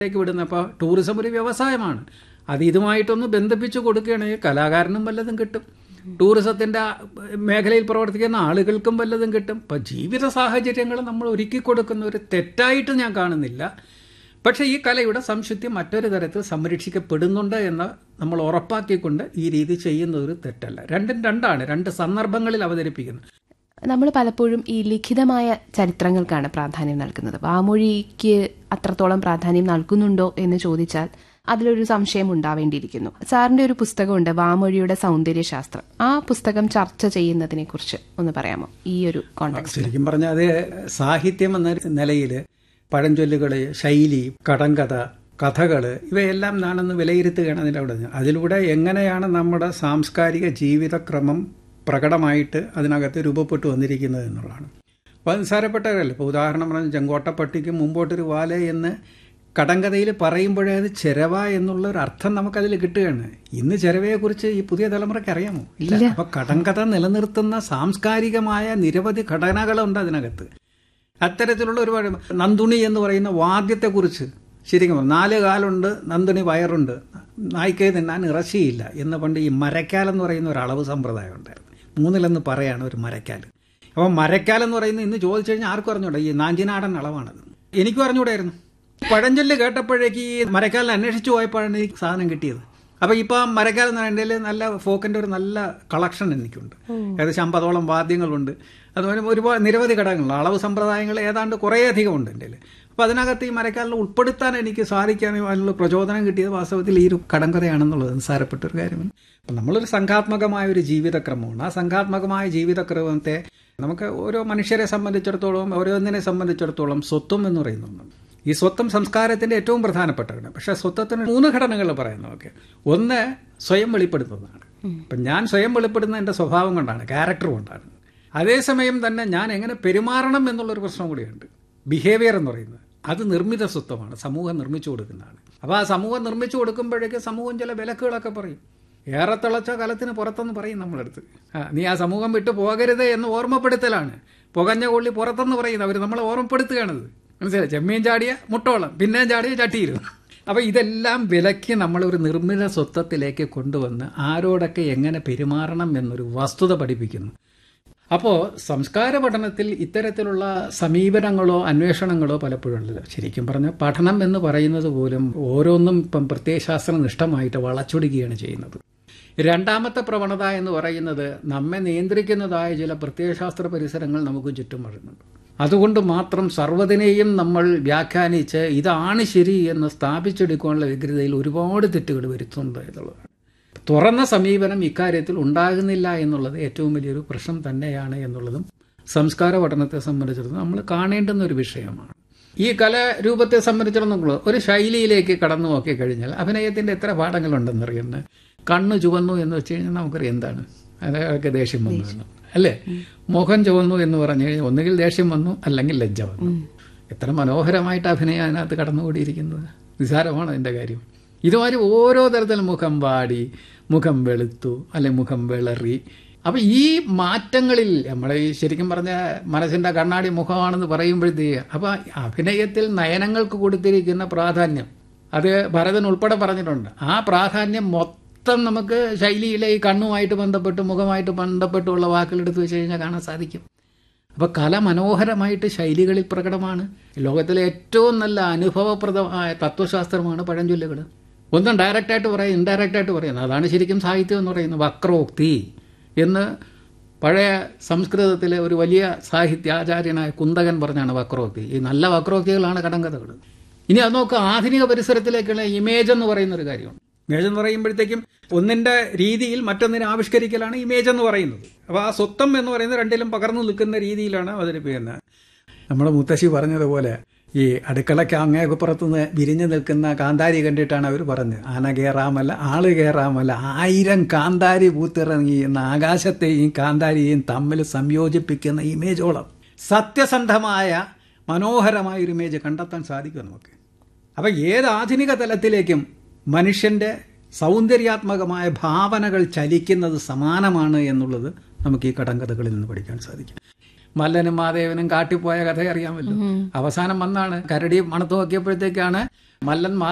ലേക്ക് വിടുന്നത് അപ്പോൾ ടൂറിസം ഒരു വ്യവസായമാണ് അത് ഇതുമായിട്ടൊന്ന് ബന്ധിപ്പിച്ച് കൊടുക്കുകയാണെങ്കിൽ കലാകാരനും വല്ലതും കിട്ടും ടൂറിസത്തിൻ്റെ മേഖലയിൽ പ്രവർത്തിക്കുന്ന ആളുകൾക്കും വല്ലതും കിട്ടും ഇപ്പം ജീവിത സാഹചര്യങ്ങൾ നമ്മൾ ഒരുക്കി കൊടുക്കുന്ന ഒരു തെറ്റായിട്ട് ഞാൻ കാണുന്നില്ല പക്ഷേ ഈ കലയുടെ സംശുദ്ധി മറ്റൊരു തരത്തിൽ സംരക്ഷിക്കപ്പെടുന്നുണ്ട് എന്ന് നമ്മൾ ഉറപ്പാക്കിക്കൊണ്ട് ഈ രീതി ചെയ്യുന്നത് ഒരു തെറ്റല്ല രണ്ടും രണ്ടാണ് രണ്ട് സന്ദർഭങ്ങളിൽ അവതരിപ്പിക്കുന്നത് നമ്മൾ പലപ്പോഴും ഈ ലിഖിതമായ ചരിത്രങ്ങൾക്കാണ് പ്രാധാന്യം നൽകുന്നത് വാമൊഴിക്ക് അത്രത്തോളം പ്രാധാന്യം നൽകുന്നുണ്ടോ എന്ന് ചോദിച്ചാൽ അതിലൊരു സംശയം ഉണ്ടാവേണ്ടിയിരിക്കുന്നു സാറിന്റെ ഒരു പുസ്തകമുണ്ട് വാമൊഴിയുടെ സൗന്ദര്യശാസ്ത്രം ആ പുസ്തകം ചർച്ച ചെയ്യുന്നതിനെ കുറിച്ച് ഒന്ന് പറയാമോ ഈ ഒരു കോണ്ടെക്സ്റ്റ് ശരിക്കും പറഞ്ഞാൽ അത് സാഹിത്യം എന്ന നിലയിൽ പഴഞ്ചൊല്ലുകൾ ശൈലി കടങ്കഥ കഥകൾ ഇവയെല്ലാം ഞാനൊന്ന് വിലയിരുത്തുകയാണ് അതിൻ്റെ അവിടെ അതിലൂടെ എങ്ങനെയാണ് നമ്മുടെ സാംസ്കാരിക ജീവിതക്രമം പ്രകടമായിട്ട് അതിനകത്ത് രൂപപ്പെട്ടു വന്നിരിക്കുന്നത് എന്നുള്ളതാണ് അപ്പോൾ അത് നിസ്സാരപ്പെട്ടവരല്ല ഇപ്പോൾ ഉദാഹരണം പറഞ്ഞാൽ ചെങ്കോട്ടപ്പട്ടിക്ക് മുമ്പോട്ടൊരു വാല എന്ന് കടങ്കഥയിൽ പറയുമ്പോഴേ അത് ചെരവ എന്നുള്ള ഒരു അർത്ഥം നമുക്കതിൽ കിട്ടുകയാണ് ഇന്ന് ചെരവയെക്കുറിച്ച് ഈ പുതിയ തലമുറയ്ക്ക് അറിയാമോ ഇല്ല അപ്പോൾ കടങ്കഥ നിലനിർത്തുന്ന സാംസ്കാരികമായ നിരവധി ഘടനകളുണ്ട് അതിനകത്ത് അത്തരത്തിലുള്ള ഒരുപാട് നന്ദുണി എന്ന് പറയുന്ന വാദ്യത്തെക്കുറിച്ച് ശരിക്കും പറഞ്ഞു നാല് കാലുണ്ട് നന്ദുണി വയറുണ്ട് നായ്ക്കേ തിന്നാൻ ഇറച്ചിയില്ല എന്ന് പണ്ട് ഈ മരക്കാൽ എന്ന് പറയുന്ന ഒരു അളവ് സമ്പ്രദായം ഉണ്ടായിരുന്നു മൂന്നിലെന്ന് പറയാണ് ഒരു മരക്കാൽ അപ്പോൾ മരക്കാൽ എന്ന് പറയുന്നത് ഇന്ന് ചോദിച്ചു കഴിഞ്ഞാൽ ആർക്കും അറിഞ്ഞൂടാ ഈ നാഞ്ചിനാടൻ അളവാണത് എനിക്കും അറിഞ്ഞൂടായിരുന്നു പഴഞ്ചൊല്ല് കേട്ടപ്പോഴേക്ക് ഈ മരക്കാലിനെ അന്വേഷിച്ചു പോയപ്പോഴാണ് ഈ സാധനം കിട്ടിയത് അപ്പൊ ഇപ്പൊ മരക്കാൽ എന്ന് പറയുന്നതിൽ നല്ല ഫോക്കിന്റെ ഒരു നല്ല കളക്ഷൻ എനിക്കുണ്ട് ഏകദേശം അമ്പതോളം വാദ്യങ്ങളുണ്ട് അതുപോലെ ഒരുപാട് നിരവധി ഘടകങ്ങളുണ്ട് അളവ് സമ്പ്രദായങ്ങൾ ഏതാണ്ട് കുറേയധികം ഉണ്ട് എൻ്റെ അപ്പോൾ അതിനകത്ത് ഈ മരക്കാലിനെ ഉൾപ്പെടുത്താൻ എനിക്ക് സാധിക്കാനും അതിനുള്ള പ്രചോദനം കിട്ടിയത് വാസ്തവത്തിൽ ഈ ഒരു കടങ്കഥയാണെന്നുള്ളത് നിസ്സാരപ്പെട്ട ഒരു കാര്യമാണ് അപ്പം നമ്മളൊരു സംഘാത്മകമായ ഒരു ജീവിതക്രമമാണ് ആ സംഘാത്മകമായ ജീവിതക്രമത്തെ നമുക്ക് ഓരോ മനുഷ്യരെ സംബന്ധിച്ചിടത്തോളം ഓരോന്നിനെ സംബന്ധിച്ചിടത്തോളം സ്വത്വം എന്ന് പറയുന്നുണ്ട് ഈ സ്വത്വം സംസ്കാരത്തിന്റെ ഏറ്റവും പ്രധാനപ്പെട്ടതാണ് പക്ഷേ സ്വത്വത്തിന് മൂന്ന് ഘടനകൾ പറയുന്നു ഓക്കെ ഒന്ന് സ്വയം വെളിപ്പെടുത്തുന്നതാണ് അപ്പം ഞാൻ സ്വയം വെളിപ്പെടുന്ന എൻ്റെ സ്വഭാവം കൊണ്ടാണ് ക്യാരക്ടർ കൊണ്ടാണ് അതേസമയം തന്നെ ഞാൻ എങ്ങനെ പെരുമാറണം എന്നുള്ളൊരു പ്രശ്നം കൂടിയുണ്ട് ബിഹേവിയർ എന്ന് പറയുന്നത് അത് നിർമ്മിത സ്വത്വമാണ് സമൂഹം നിർമ്മിച്ചു കൊടുക്കുന്നതാണ് അപ്പോൾ ആ സമൂഹം നിർമ്മിച്ചു കൊടുക്കുമ്പോഴേക്ക് സമൂഹം ചില വിലക്കുകളൊക്കെ പറയും ഏറെ തിളച്ച കലത്തിന് പുറത്തെന്ന് പറയും നമ്മളടുത്ത് ആ നീ ആ സമൂഹം വിട്ടു പോകരുത് എന്ന് ഓർമ്മപ്പെടുത്തലാണ് പുകഞ്ഞ കൊള്ളി പുറത്തെന്ന് പറയുന്നത് അവർ നമ്മളെ ഓർമ്മപ്പെടുത്തുകയാണത് മനസ്സിലായി ചെമ്മീൻ ചാടിയ മുട്ടോളം പിന്നെയും ചാടിയ ചട്ടിയിരുന്നു അപ്പോൾ ഇതെല്ലാം വിലക്കി നമ്മളൊരു നിർമ്മിത സ്വത്വത്തിലേക്ക് കൊണ്ടുവന്ന് ആരോടൊക്കെ എങ്ങനെ പെരുമാറണം എന്നൊരു വസ്തുത പഠിപ്പിക്കുന്നു അപ്പോൾ സംസ്കാര പഠനത്തിൽ ഇത്തരത്തിലുള്ള സമീപനങ്ങളോ അന്വേഷണങ്ങളോ പലപ്പോഴും ഉള്ളത് ശരിക്കും പറഞ്ഞാൽ പഠനം എന്ന് പറയുന്നത് പോലും ഓരോന്നും ഇപ്പം പ്രത്യയശാസ്ത്ര നിഷ്ഠമായിട്ട് വളച്ചൊടുക്കുകയാണ് ചെയ്യുന്നത് രണ്ടാമത്തെ പ്രവണത എന്ന് പറയുന്നത് നമ്മെ നിയന്ത്രിക്കുന്നതായ ചില പ്രത്യയശാസ്ത്ര പരിസരങ്ങൾ നമുക്ക് ചുറ്റും വരുന്നുണ്ട് അതുകൊണ്ട് മാത്രം സർവ്വതിനെയും നമ്മൾ വ്യാഖ്യാനിച്ച് ഇതാണ് ശരി എന്ന് സ്ഥാപിച്ചെടുക്കാനുള്ള വ്യഗ്രതയിൽ ഒരുപാട് തെറ്റുകൾ വരുത്തുന്നുണ്ട് എന്നുള്ളതാണ് തുറന്ന സമീപനം ഇക്കാര്യത്തിൽ ഉണ്ടാകുന്നില്ല എന്നുള്ളത് ഏറ്റവും വലിയൊരു പ്രശ്നം തന്നെയാണ് എന്നുള്ളതും സംസ്കാര പഠനത്തെ സംബന്ധിച്ചിടത്തോളം നമ്മൾ കാണേണ്ടുന്ന ഒരു വിഷയമാണ് ഈ കലാരൂപത്തെ സംബന്ധിച്ചിടത്തോളം ഒരു ശൈലിയിലേക്ക് കടന്നു നോക്കി കഴിഞ്ഞാൽ അഭിനയത്തിന്റെ എത്ര പാഠങ്ങളുണ്ടെന്നറിയുന്നത് കണ്ണ് ചുവന്നു എന്ന് വെച്ച് കഴിഞ്ഞാൽ നമുക്കറിയാം എന്താണ് അതൊക്കെ ദേഷ്യം വന്നു എന്ന്. അല്ലേ മുഖം ചുവന്നു എന്ന് പറഞ്ഞു കഴിഞ്ഞാൽ ഒന്നുകിൽ ദേഷ്യം വന്നു അല്ലെങ്കിൽ ലജ്ജ വന്നു എത്ര മനോഹരമായിട്ട് അഭിനയം അതിനകത്ത് കടന്നുകൂടിയിരിക്കുന്നത് നിസാരമാണ് അതിൻ്റെ കാര്യം ഇതുമാതിരി ഓരോ തരത്തിലും മുഖം വാടി മുഖം വെളുത്തു അല്ലെങ്കിൽ മുഖം വിളറി അപ്പൊ ഈ മാറ്റങ്ങളിൽ നമ്മളെ ഈ ശരിക്കും പറഞ്ഞ മനസ്സിന്റെ കണ്ണാടി മുഖമാണെന്ന് പറയുമ്പോഴത്തേക്ക് അപ്പൊ അഭിനയത്തിൽ നയനങ്ങൾക്ക് കൊടുത്തിരിക്കുന്ന പ്രാധാന്യം അത് ഭരതൻ ഉൾപ്പെടെ പറഞ്ഞിട്ടുണ്ട് ആ പ്രാധാന്യം മൊത്തം നമുക്ക് ശൈലിയിലെ ഈ കണ്ണുമായിട്ട് ബന്ധപ്പെട്ട് മുഖമായിട്ട് ബന്ധപ്പെട്ടുള്ള വാക്കുകളെടുത്ത് വെച്ച് കഴിഞ്ഞാൽ കാണാൻ സാധിക്കും അപ്പോൾ കല മനോഹരമായിട്ട് ശൈലികളിൽ പ്രകടമാണ് ലോകത്തിലെ ഏറ്റവും നല്ല അനുഭവപ്രദമായ തത്വശാസ്ത്രമാണ് പഴഞ്ചൊല്ലുകൾ ഒന്നും ഡയറക്റ്റായിട്ട് പറയും ഇൻഡയറക്റ്റായിട്ട് പറയുന്നത് അതാണ് ശരിക്കും സാഹിത്യം എന്ന് പറയുന്നത് വക്രോക്തി എന്ന് പഴയ സംസ്കൃതത്തിലെ ഒരു വലിയ സാഹിത്യാചാര്യനായ കുന്തകൻ പറഞ്ഞാണ് വക്രോക്തി ഈ നല്ല വക്രോക്തികളാണ് കടങ്കഥകൾ ഇനി അത് നോക്കുക ആധുനിക പരിസരത്തിലേക്കുള്ള ഇമേജ് എന്ന് പറയുന്ന ഒരു കാര്യമാണ് ഇമേജ് എന്ന് പറയുമ്പോഴത്തേക്കും ഒന്നിന്റെ രീതിയിൽ മറ്റൊന്നിനെ ആവിഷ്കരിക്കലാണ് ഇമേജ് എന്ന് പറയുന്നത് അപ്പോൾ ആ സ്വത്വം എന്ന് പറയുന്നത് രണ്ടിലും പകർന്നു നിൽക്കുന്ന രീതിയിലാണ് അവതരിപ്പിക്കുന്നത് നമ്മുടെ മുത്തശ്ശി പറഞ്ഞതുപോലെ ഈ അടുക്കളയ്ക്ക് അങ്ങേപ്പുറത്തുനിന്ന് വിരിഞ്ഞു നിൽക്കുന്ന കാന്താരി കണ്ടിട്ടാണ് അവർ പറഞ്ഞത് ആന കയറാമല്ല ആള് കയറാമല്ല ആയിരം കാന്താരി പൂത്തിറങ്ങി എന്ന ആകാശത്തെയും കാന്താരിയെയും തമ്മിൽ സംയോജിപ്പിക്കുന്ന ഇമേജോളം സത്യസന്ധമായ മനോഹരമായ ഒരു ഇമേജ് കണ്ടെത്താൻ സാധിക്കും നമുക്ക് അപ്പം ഏത് ആധുനിക തലത്തിലേക്കും മനുഷ്യന്റെ സൗന്ദര്യാത്മകമായ ഭാവനകൾ ചലിക്കുന്നത് സമാനമാണ് എന്നുള്ളത് നമുക്ക് ഈ കടങ്കഥകളിൽ നിന്ന് പഠിക്കാൻ സാധിക്കും മല്ലനും മാധേവനും കാട്ടിപ്പോയ കഥ അറിയാമല്ലോ അവസാനം വന്നാണ് കരടി മണത്ത് നോക്കിയപ്പോഴത്തേക്കാണ് മല്ലൻ